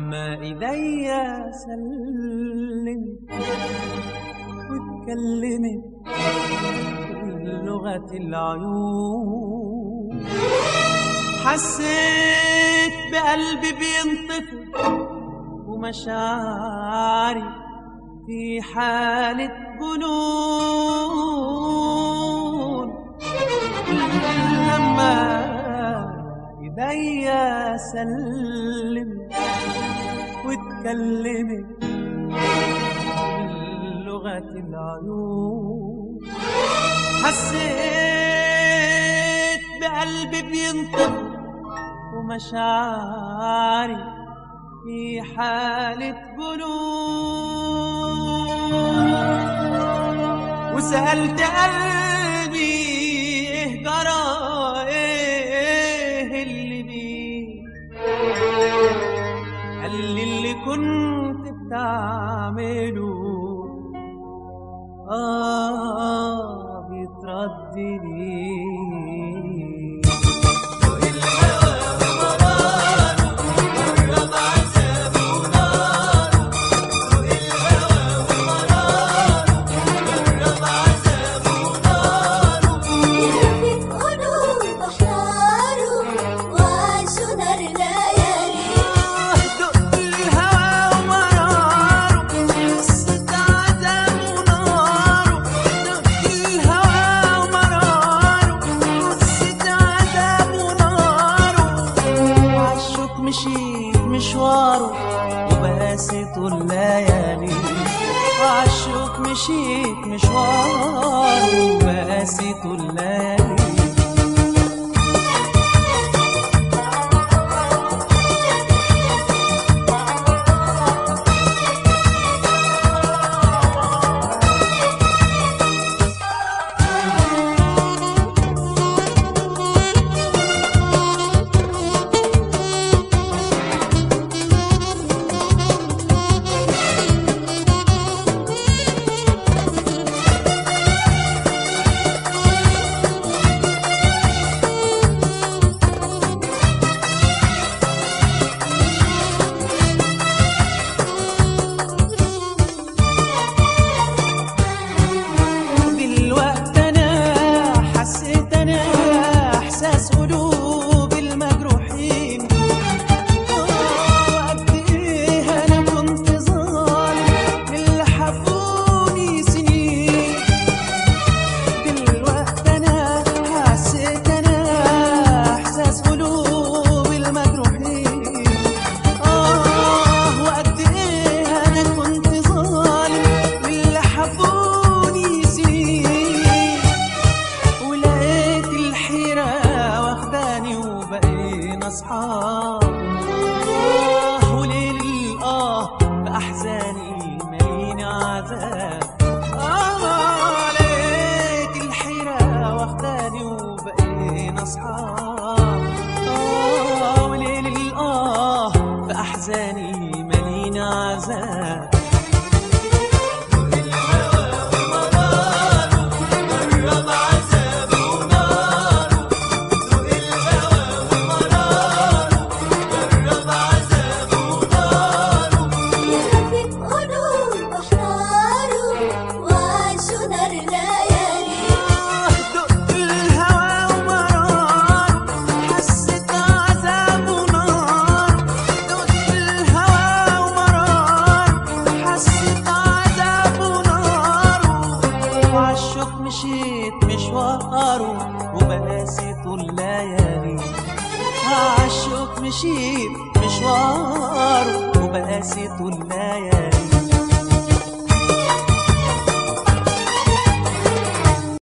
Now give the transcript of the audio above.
لما ايديا سلمت واتكلمت لغة العيون حسيت بقلبي بينطفئ ومشاعري في حالة جنون لما ايديا سلمت واتكلمت لغة العيون حسيت بقلبي بينطق ومشاعري في حالة جنون وسألت قلبي ايه جرى ايه اللي بيه قال لي اللي كنت بتعمله آه بيترد ليه يلفت قلوب أحراره وعاشوا نار ليالي دق الهوى ومراره قصة عذاب وناره دق الهوى ومراره قصة عذاب وناره وعالشوك مشيت مشواره وبقاسته الليالي وعالشوك مشيت مشواره وبقاسته الليالي دلوقتي انا حسيت انا احساس قلوب المجروحين آه، وقد ايه انا كنت ظالم اللي حبوني سنين دلوقتي انا حسيت انا احساس قلوب المجروحين آه وقد إيه أنا كنت ظالم اللي حبوني سنين ولقيت الحيرة واخداني وبقينا أصحاب آه وليل الآه بأحزاني ماليني عذاب آه لقيت الحيرة واخداني وبقينا أصحاب آه وليل الآه بأحزاني مالينا عذاب يلفت قلوب أحراره وعاشوا نار ليالي دق الهوى ومراره حسيت عذاب ونار دق الهوى ومراره حسيت عذاب ونار وعالشوق مشيت مشواره وبقاسيته الليالي عالشوق مشيت مشواره وبقاسيته الليالي